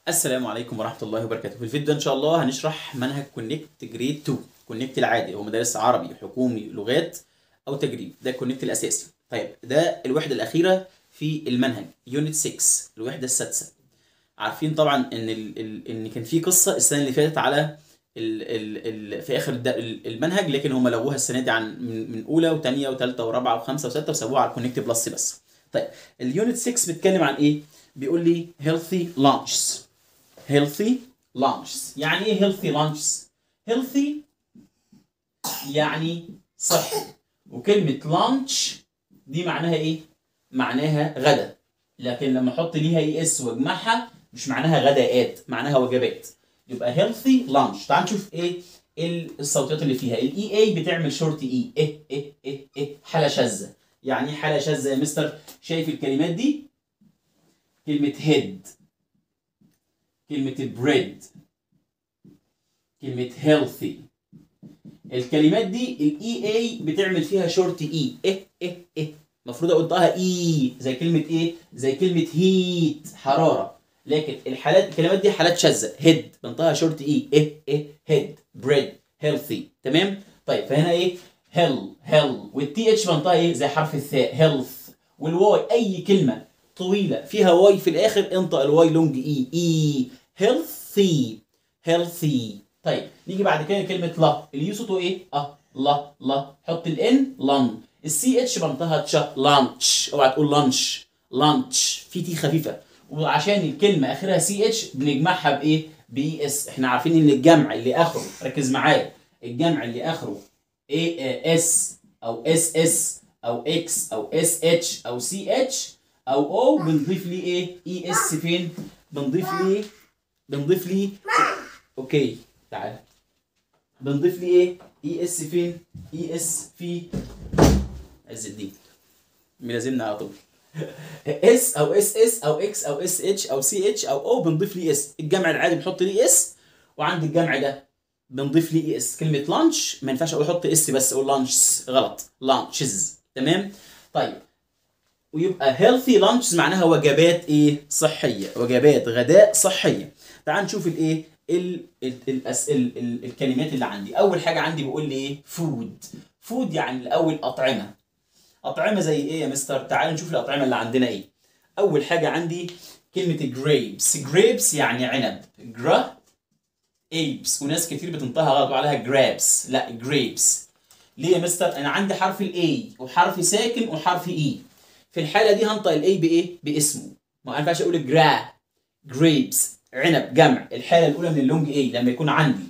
السلام عليكم ورحمة الله وبركاته في الفيديو ده إن شاء الله هنشرح منهج كونكت جريد 2 كونكت العادي هو مدارس عربي حكومي لغات أو تجريب ده كونكت الأساسي طيب ده الوحدة الأخيرة في المنهج يونت 6 الوحدة السادسة عارفين طبعا إن ال... ال... إن كان في قصة السنة اللي فاتت على ال... ال... ال... في آخر الد... المنهج لكن هم لغوها السنة دي عن من, من أولى وثانية وثالثة ورابعة وخمسة وستة وسابوها على الكونكت بلس بس طيب اليونت 6 بيتكلم عن إيه؟ بيقول لي healthy lunches healthy lunches يعني ايه healthy lunches healthy يعني صحي وكلمة lunch دي معناها ايه معناها غدا لكن لما احط ليها اي اس واجمعها مش معناها غداءات معناها وجبات يبقى healthy lunch تعال نشوف ايه إيه الصوتيات اللي فيها الاي اي بتعمل شورت اي ايه ايه ايه ايه حالة شاذة يعني ايه حالة شاذة يا مستر شايف الكلمات دي كلمة head كلمة bread كلمة healthy الكلمات دي الاي اي بتعمل فيها شورت اي ايه ايه ايه المفروض انطقها اي زي كلمة ايه زي كلمة هيت حرارة لكن الحالات الكلمات دي حالات شاذة هيد بنطقها شورت اي ايه ايه هيد بريد هيلثي تمام طيب فهنا ايه هيل هيل والتي اتش بنطقها ايه زي حرف الثاء هيلث والواي اي كلمة طويلة فيها واي في الآخر انطق الواي لونج اي اي healthy healthy طيب نيجي بعد كده كلمة لا اليو صوته ايه؟ اه لا لا حط الان لان السي اتش بنطقها تشا لانش اوعى تقول لانش لانش في تي خفيفة وعشان الكلمة اخرها سي اتش بنجمعها بايه؟ بي اس احنا عارفين ان الجمع اللي اخره ركز معايا الجمع اللي اخره اي اس او اس اس او اكس او اس اتش او سي اتش او او بنضيف ليه ايه اي اس فين بنضيف ليه بنضيف ليه اوكي تعال بنضيف ليه ايه اي اس فين اي اس في عز الدين ملازمنا على طول اس او اس اس او اكس او اس اتش او سي اتش او او بنضيف ليه اس الجمع العادي بنحط ليه اس وعند الجمع ده بنضيف ليه اي اس كلمه لانش ما ينفعش اقول احط اس بس اقول لانشز غلط لانشز تمام طيب ويبقى healthy lunches معناها وجبات ايه صحيه وجبات غداء صحيه تعال نشوف الايه ال ال ال ال ال الكلمات اللي عندي اول حاجه عندي بيقول لي ايه فود فود يعني الاول اطعمه اطعمه زي ايه يا مستر تعال نشوف الاطعمه اللي عندنا ايه اول حاجه عندي كلمه grapes grapes يعني عنب جرا apes وناس كتير بتنطقها غلط عليها grapes لا grapes ليه يا مستر انا عندي حرف الاي وحرف ساكن وحرف اي في الحاله دي هنطق الاي بايه باسمه ما ينفعش اقول جرا جريبس عنب جمع الحاله الاولى من اللونج اي لما يكون عندي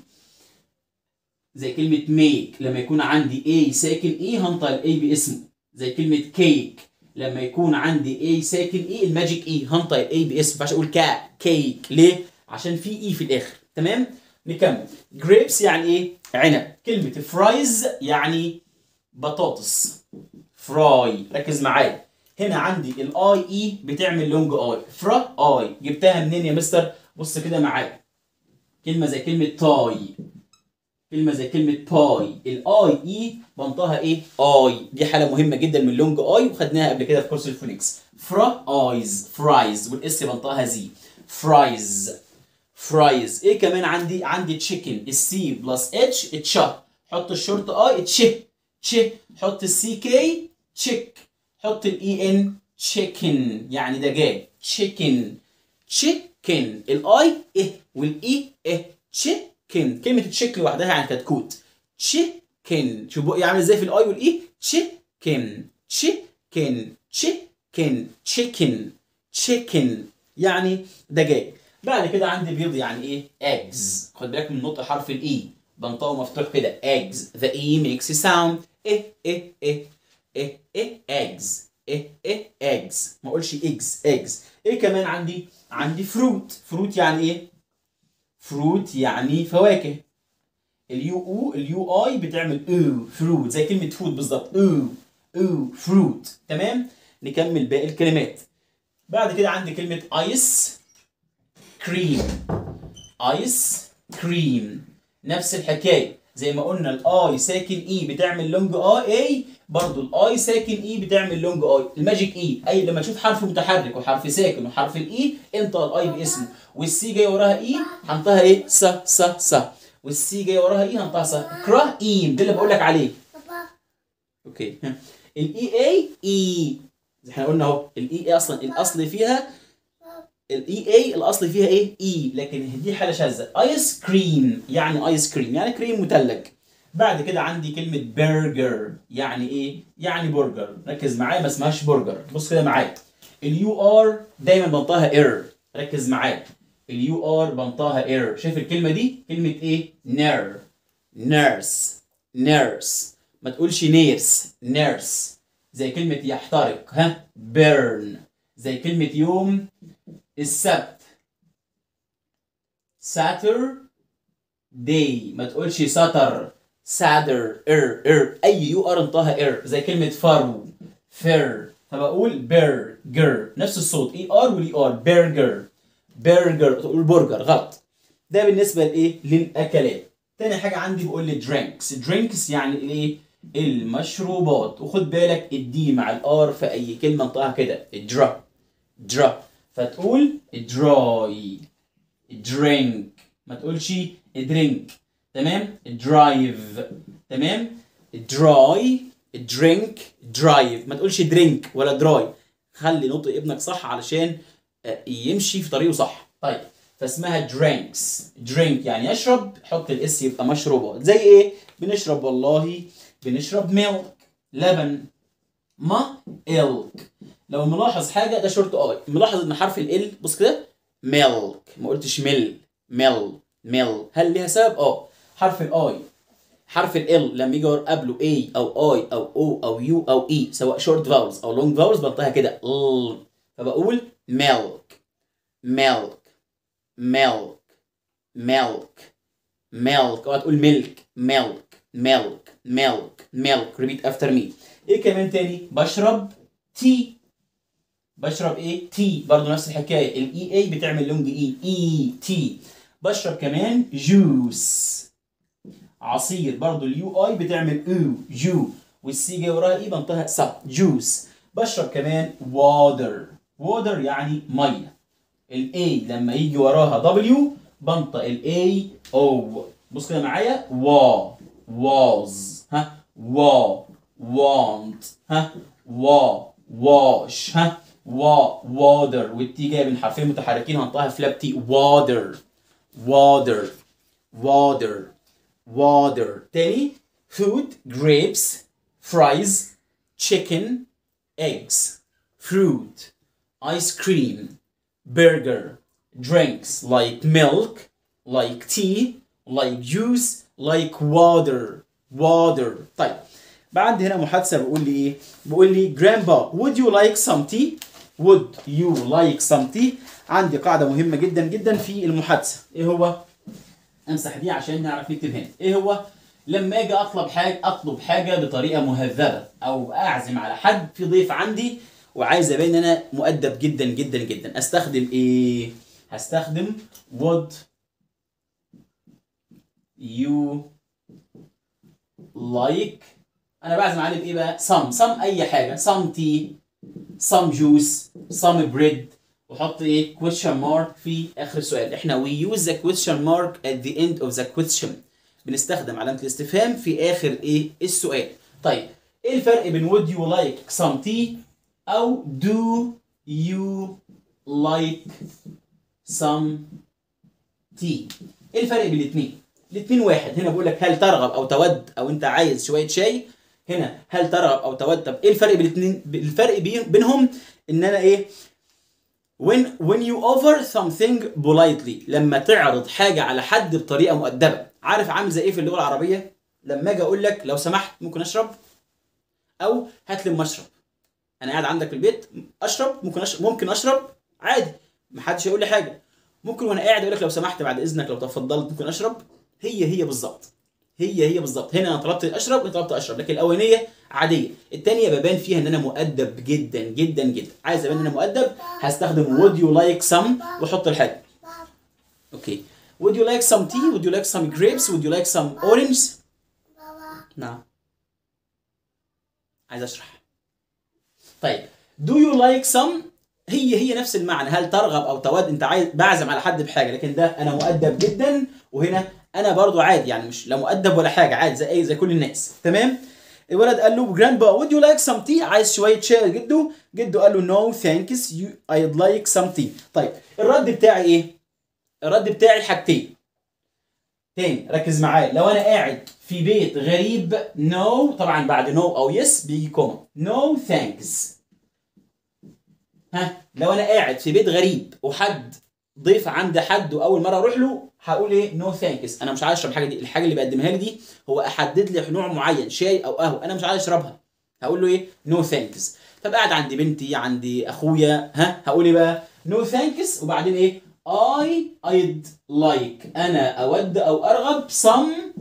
زي كلمه ميك لما يكون عندي اي ساكن اي هنطق الاي باسمه زي كلمه كيك لما يكون عندي اي ساكن اي الماجيك اي هنطق الاي باسمه ما ينفعش اقول كا كيك ليه عشان في اي في الاخر تمام نكمل جريبس يعني ايه عنب كلمه فرايز يعني بطاطس فراي ركز معايا هنا عندي الاي اي بتعمل لونج اي فرا اي جبتها منين يا مستر بص كده معايا كلمه زي كلمه تاي كلمه زي كلمه باي الاي اي بنطقها ايه اي دي حاله مهمه جدا من لونج اي وخدناها قبل كده في كورس الفونكس فرا ايز فرايز والاس بنطقها زي فرايز فرايز ايه كمان عندي عندي تشيكن السي بلس اتش تشا حط الشورت اي تش تش حط السي كي تشيك حط الاي ان تشيكن يعني دجاج تشيكن تشيكن الاي ايه والاي ايه تشيكن كلمه تشيك لوحدها يعني كتكوت تشيكن شوف بقى عامل ازاي في الاي والاي تشيكن تشيكن تشيكن تشيكن تشيكن يعني دجاج بعد كده عندي بيض يعني ايه eggs خد بالك من نطق حرف الاي بنطقه مفتوح كده eggs the e makes a sound ايه ايه ايه ايه ايه eggs ايه ايه eggs ما اقولش eggs eggs ايه كمان عندي عندي فروت فروت يعني ايه فروت يعني فواكه اليو او اليو اي بتعمل او فروت زي كلمه فود بالظبط او او فروت تمام نكمل باقي الكلمات بعد كده عندي كلمه ايس كريم ايس كريم نفس الحكايه زي ما قلنا الاي ساكن اي بتعمل لونج اي اي برضو الاي ساكن اي بتعمل لونج اي الماجيك اي اي لما تشوف حرف متحرك وحرف ساكن وحرف الاي انطق الاي باسمه والسي جاي وراها اي هنطقها ايه س س س والسي جاي وراها اي هنطقها س كره ايم ده اللي بقول لك عليه اوكي ها. الاي اي اي زي احنا قلنا اهو الاي اي اصلا الاصل فيها الاي اي الاصل فيها ايه اي لكن دي حاله شاذه ايس كريم يعني ايس كريم يعني كريم مثلج بعد كده عندي كلمه برجر يعني ايه يعني برجر ركز معايا ما اسمهاش برجر بص كده معايا اليو ار دايما بنطقها اير ركز معايا اليو ار بنطقها اير شايف الكلمه دي كلمه ايه نير نيرس نيرس ما تقولش نيرس نيرس زي كلمه يحترق ها بيرن زي كلمه يوم السبت ساتر داي ما تقولش ساتر سادر ار ار اي يو ار انطقها ار زي كلمه فرو فر فبقول برجر نفس الصوت اي ار والاي ار برجر برجر تقول برجر غلط ده بالنسبه لايه للاكلات تاني حاجه عندي بقول لي درينكس درينكس يعني الايه المشروبات وخد بالك الدي مع الار في اي كلمه انطقها كده درا درا فتقول دراي درينك ما تقولش درينك تمام درايف تمام دراي درينك درايف ما تقولش درينك ولا دراي خلي نطق ابنك صح علشان آه، يمشي في طريقه صح طيب فاسمها درينكس درينك يعني يشرب حط الاس يبقى مشروبات زي ايه بنشرب والله بنشرب ميلك لبن ما إلك لو ملاحظ حاجه ده شورت اي ملاحظ ان حرف ال بص كده ميلك ما قلتش ميل ميل ميل هل ليها سبب اه حرف الاي حرف ال لما يجي قبله اي او اي او او او يو او اي سواء شورت فاولز او لونج فاولز بنطقها كده ل فبقول ميلك ميلك ميلك ميلك ميلك اوعى تقول ميلك ميلك ميلك ميلك ميلك ريبيت افتر مي ايه كمان تاني بشرب تي بشرب ايه تي برضه نفس الحكايه الاي اي بتعمل لونج اي اي تي بشرب كمان جوس عصير برضه اليو اي بتعمل او جو والسي جاي وراها ايه بنطقها سب جوس بشرب كمان واتر واتر يعني ميه الاي لما يجي وراها دبليو بنطق الاي او بص كده معايا وا واز ها وا want ها وا واش ها وا water والتي جايه من حرفين متحركين هنطقها فلاب تي water water water water تاني food grapes fries chicken eggs fruit ice cream burger drinks like milk like tea like juice like water water طيب بعد هنا محادثة بيقول لي ايه بيقول لي grandpa would you like some tea would you like some tea عندي قاعدة مهمة جدا جدا في المحادثة ايه هو امسح دي عشان نعرف نكتب هنا ايه هو لما اجي اطلب حاجه اطلب حاجه بطريقه مهذبه او اعزم على حد في ضيف عندي وعايز ابين ان انا مؤدب جدا جدا جدا استخدم ايه هستخدم would you like انا بعزم عليه بايه بقى some some اي حاجه some tea some juice some bread وحط ايه question mark في اخر السؤال احنا we use the question mark at the end of the question بنستخدم علامه الاستفهام في اخر ايه السؤال طيب ايه الفرق بين would you like some tea او do you like some tea ايه الفرق بين الاثنين الاثنين واحد هنا بقول لك هل ترغب او تود او انت عايز شويه شاي هنا هل ترغب او تود طب ايه الفرق بين الاثنين الفرق بين- بينهم ان انا ايه when when you offer something politely لما تعرض حاجه على حد بطريقه مؤدبه عارف عامل زي ايه في اللغه العربيه لما اجي اقول لك لو سمحت ممكن اشرب او هات لي مشرب انا قاعد عندك في البيت اشرب ممكن اشرب ممكن اشرب عادي محدش هيقول لي حاجه ممكن وانا قاعد اقول لك لو سمحت بعد اذنك لو تفضلت ممكن اشرب هي هي بالظبط هي هي بالظبط هنا انا طلبت اشرب وانت طلبت اشرب لكن الاولانيه عاديه الثانيه ببان فيها ان انا مؤدب جدا جدا جدا عايز ابان ان انا مؤدب هستخدم would you like some واحط الحاجه اوكي would you like some tea would you like some grapes would you like some oranges نعم عايز اشرح طيب do you like some هي هي نفس المعنى هل ترغب او تود انت عايز بعزم على حد بحاجه لكن ده انا مؤدب جدا وهنا انا برضو عادي يعني مش لا مؤدب ولا حاجه عادي زي اي زي كل الناس تمام الولد قال له جراند would you like some tea عايز شويه شاي جده جده قال له no thanks you I'd like some tea طيب الرد بتاعي ايه الرد بتاعي حاجتين تاني ركز معايا لو انا قاعد في بيت غريب no طبعا بعد no او yes بيجي كوما no thanks ها لو انا قاعد في بيت غريب وحد ضيف عند حد واول مره اروح له هقول ايه نو ثانكس انا مش عايز اشرب الحاجه دي الحاجه اللي بيقدمها لي دي هو احدد لي نوع معين شاي او قهوه انا مش عايز اشربها هقول له ايه نو ثانكس طب قاعد عند بنتي عندي اخويا ها هقول ايه بقى نو ثانكس وبعدين ايه اي ايد لايك انا اود او ارغب some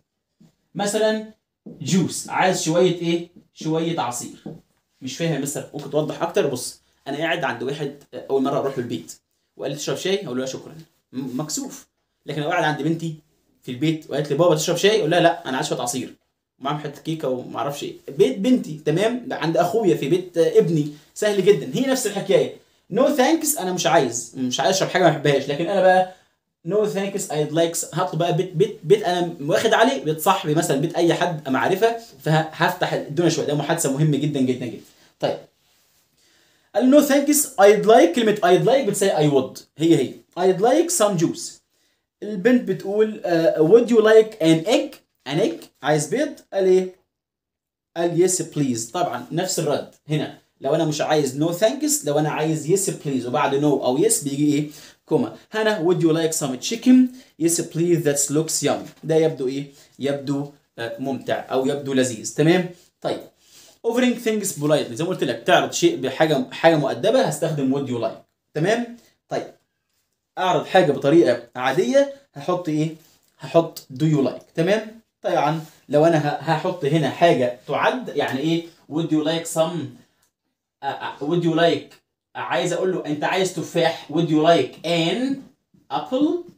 مثلا جوس عايز شويه ايه شويه عصير مش فاهم يا مستر ممكن توضح اكتر بص انا قاعد عند واحد اول مره اروح له البيت وقال لي تشرب شاي اقول له لا شكرا م- مكسوف لكن لو قاعد عند بنتي في البيت وقالت لي بابا تشرب شاي اقول لها لا انا عايز شويه عصير ومعاهم حته كيكه وما اعرفش ايه بيت بنتي تمام عند اخويا في بيت آه، ابني سهل جدا هي نفس الحكايه نو no ثانكس انا مش عايز مش عايز اشرب حاجه ما بحبهاش لكن انا بقى نو ثانكس ايد لايكس هطلب بقى بيت بيت بيت انا واخد عليه بيت صاحبي مثلا بيت اي حد معرفه فهفتح الدنيا شويه ده محادثه مهمه جدا جدا جدا طيب قال نو ثانكس ايد لايك كلمه ايد لايك بتساوي اي وود هي هي ايد لايك سام جوس البنت بتقول وود يو لايك ان ايج ان ايج عايز بيض قال ايه قال يس بليز طبعا نفس الرد هنا لو انا مش عايز نو no ثانكس لو انا عايز يس بليز وبعد نو no او يس بيجي ايه كوما هنا would you like some chicken yes please that looks yum ده يبدو ايه يبدو آه، ممتع او يبدو لذيذ تمام طيب offering things politely زي ما قلت لك تعرض شيء بحاجه حاجه مؤدبه هستخدم would you like تمام طيب اعرض حاجه بطريقه عاديه هحط ايه هحط do you like تمام طبعا لو انا ه- هحط هنا حاجه تعد يعني ايه would you like some uh, uh, would you like عايز اقول له انت عايز تفاح would you like an apple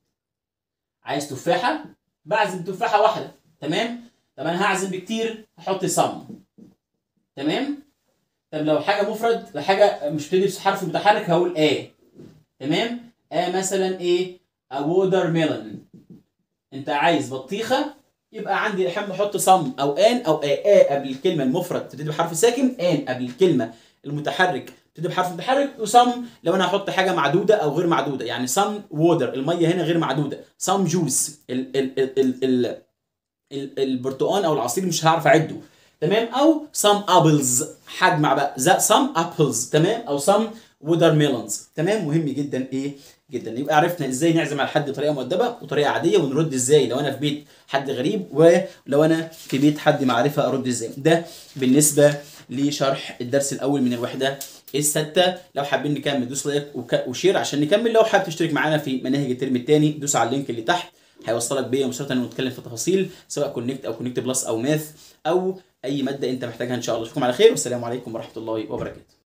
عايز تفاحه بعزم تفاحه واحده تمام طب انا هعزم بكتير هحط some تمام طب لو حاجه مفرد لو حاجه مش بتدي حرف متحرك هقول a تمام a مثلا ايه a watermelon انت عايز بطيخه يبقى عندي احب احط صم او ان او a, a قبل الكلمه المفرد تبتدي بحرف ساكن ان قبل الكلمه المتحرك تبتدي بحرف متحرك وصم لو انا هحط حاجه معدوده او غير معدوده يعني صم وودر الميه هنا غير معدوده صم جوس ال ال ال ال ال ال البرتقال او العصير مش هعرف اعده تمام او some apples هجمع بقى ذا some apples تمام او some watermelons تمام مهم جدا ايه جدا يبقى عرفنا ازاي نعزم على حد بطريقه مؤدبه وطريقه عاديه ونرد ازاي لو انا في بيت حد غريب ولو انا في بيت حد معرفه ارد ازاي ده بالنسبه لشرح الدرس الاول من الوحده السادسه لو حابين نكمل دوس لايك وك- وشير عشان نكمل لو حابب تشترك معانا في مناهج الترم الثاني دوس على اللينك اللي تحت هيوصلك بيا مباشره ونتكلم في تفاصيل سواء كونكت او كونكت بلس او ماث او اي ماده انت محتاجها ان شاء الله اشوفكم على خير والسلام عليكم ورحمه الله وبركاته